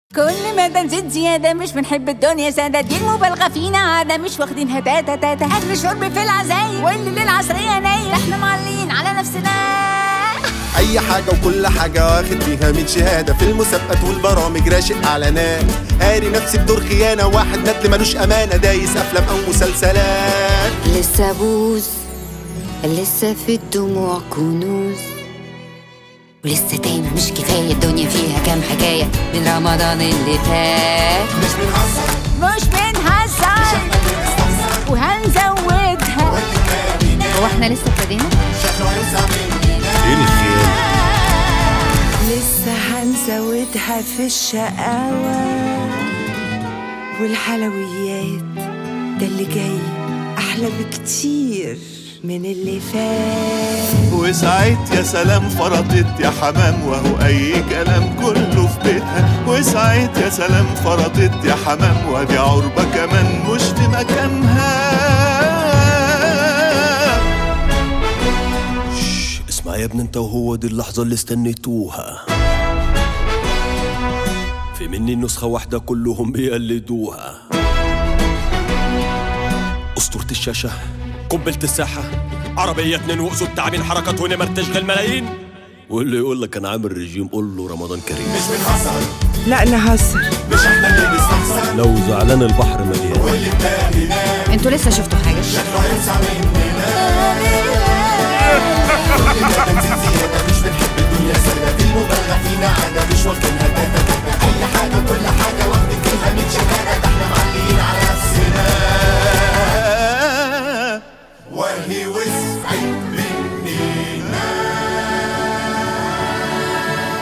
كل ما نزيد زيادة مش بنحب الدنيا سادة دي المبالغة فينا عادة مش واخدينها تاتا تاتا أكل شرب في العزايم واللي للعصرية نايم احنا معلين على نفسنا اي حاجة وكل حاجة واخد فيها من شهادة في المسابقات والبرامج راشق اعلانات قاري نفسي بدور خيانة واحد ندل ملوش امانة دايس افلام او مسلسلات لسه بوز لسه في الدموع كنوز ولسه تايمة مش كفاية الدنيا فيها كام حكاية من رمضان اللي فات مش بنهزر مش بنهزر وهنزودها هو احنا لسه ابتدينا؟ ايه الخيانة لسه هنزودها في الشقاوة والحلويات ده اللي جاي أحلى بكتير من اللي فات وساعت يا سلام فرطت يا حمام وهو اي كلام كله في بيتها وساعت يا سلام فرطت يا حمام وادي عربة كمان مش في مكانها شش، اسمع يا ابني انت وهو دي اللحظة اللي استنيتوها في مني نسخة واحدة كلهم بيقلدوها أسطورة الشاشة قنبلة الساحة عربية اتنين وأسود تعبين حركات ونمر تشغل ملايين واللي يقول لك انا عامل رجيم قول له رمضان كريم مش بنهزر لا نهزر مش احنا اللي بنستخسر لو زعلان البحر مليان واللي التاني نام انتوا لسه شفتوا حاجة؟ شكله هينسى مننا كل ما بنزيد زيادة مش بنحب الدنيا سادة دي المبالغة فينا عادة مش